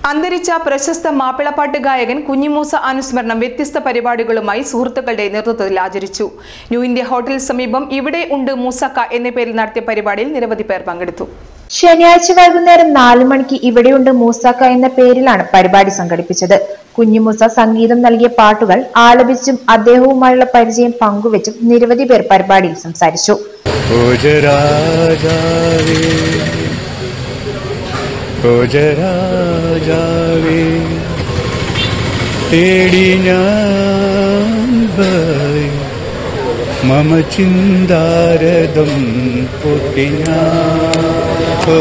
അന്തരിച്ച പ്രശസ്ത മാപ്പിളപ്പാട്ട് ഗായകൻ കുഞ്ഞിമൂസ അനുസ്മരണം വ്യത്യസ്ത പരിപാടികളുമായി സുഹൃത്തുക്കളുടെ നേതൃത്വത്തിൽ ആചരിച്ചു ന്യൂ ഇന്ത്യ ഹോട്ടൽ സമീപം ഇവിടെ ഉണ്ട് മൂസക്ക എന്ന പേരിൽ നടത്തിയ പരിപാടിയിൽ നിരവധി പേർ പങ്കെടുത്തു ശനിയാഴ്ച വൈകുന്നേരം നാലു മണിക്ക് ഇവിടെയുണ്ട് മൂസാക്ക എന്ന പേരിലാണ് പരിപാടി സംഘടിപ്പിച്ചത് കുഞ്ഞിമൂസ സംഗീതം നൽകിയ പാട്ടുകൾ ആലപിച്ചും അദ്ദേഹവുമായുള്ള പരിചയം പങ്കുവച്ചും നിരവധി പേർ പരിപാടിയിൽ സംസാരിച്ചു ഭോജരാജാവേ ഭോജരാജാവേ തേടി ഞാൻ പോയി മമ ചിന്താരദം പൊട്ടി ഞാൻ ഓ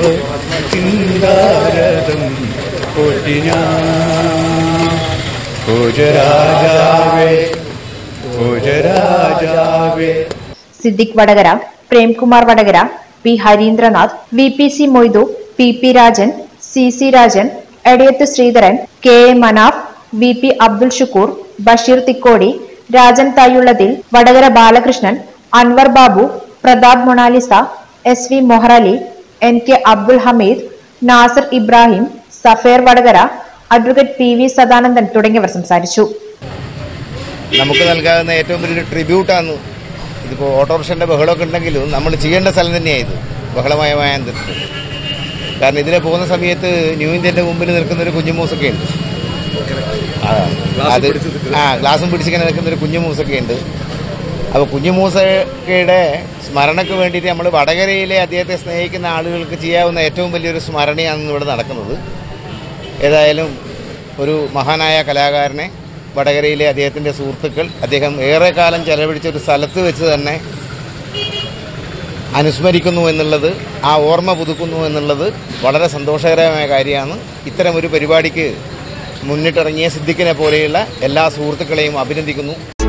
ചിന്താരദം പൊട്ടി ഞാൻ ഭോജരാജാവേ ഭോജരാജാവേ Siddique Vadakara Premkumar Vadakara P Harindranath V P C Moidu P P Rajan C C Rajan Edayath Sreedharan K A Manaf V P Abdul Shukoor Basheer Thikkodi Rajan Thayullathil Vadakara Balakrishnan Anwar Babu Prathap Monalisa S V Moharali N K Abdul Hameed Nasar Ibrahim Safeer Vadakara advocate P V Sadanandan തുടങ്ങിയവർ സംസാരിച്ചു നമുക്ക് നൽകാവുന്ന ഏറ്റവും വലിയൊരു ട്രിബ്യൂട്ടാണ് ഇതിപ്പോൾ ഓട്ടോറിക്ഷൻ്റെ ബഹളമൊക്കെ ഉണ്ടെങ്കിലും നമ്മൾ ചെയ്യേണ്ട സ്ഥലം തന്നെയാണ് ഇത് ബഹളമയമായ അന്തരീക്ഷം കാരണം ഇതിലെ പോകുന്ന സമയത്ത് ന്യൂ ഇന്ത്യൻ്റെ മുമ്പിൽ നിൽക്കുന്ന ഒരു കുഞ്ഞുമൂസൊക്കെ ഉണ്ട് ആ, അത് ആ ഗ്ലാസും പിടിച്ചിങ്ങനെ നിൽക്കുന്ന ഒരു കുഞ്ഞുമൂസൊക്കെ ഉണ്ട് അപ്പോൾ കുഞ്ഞുമൂസയുടെ സ്മരണയ്ക്ക് വേണ്ടിയിട്ട് നമ്മൾ വടകരയിലെ അദ്ദേഹത്തെ സ്നേഹിക്കുന്ന ആളുകൾക്ക് ചെയ്യാവുന്ന ഏറ്റവും വലിയൊരു സ്മരണയാണ് ഇവിടെ നടക്കുന്നത് ഏതായാലും ഒരു മഹാനായ കലാകാരനെ വടകരയിലെ അദ്ദേഹത്തിൻ്റെ സുഹൃത്തുക്കൾ അദ്ദേഹം ഏറെക്കാലം ചെലവഴിച്ച ഒരു സ്ഥലത്ത് വെച്ച് തന്നെ അനുസ്മരിക്കുന്നു എന്നുള്ളത് ആ ഓർമ്മ പുതുക്കുന്നു എന്നുള്ളത് വളരെ സന്തോഷകരമായ കാര്യമാണ് ഇത്തരം ഒരു പരിപാടിക്ക് മുന്നിട്ടിറങ്ങിയ സിദ്ദിഖിനെ പോലെയുള്ള എല്ലാ സുഹൃത്തുക്കളെയും അഭിനന്ദിക്കുന്നു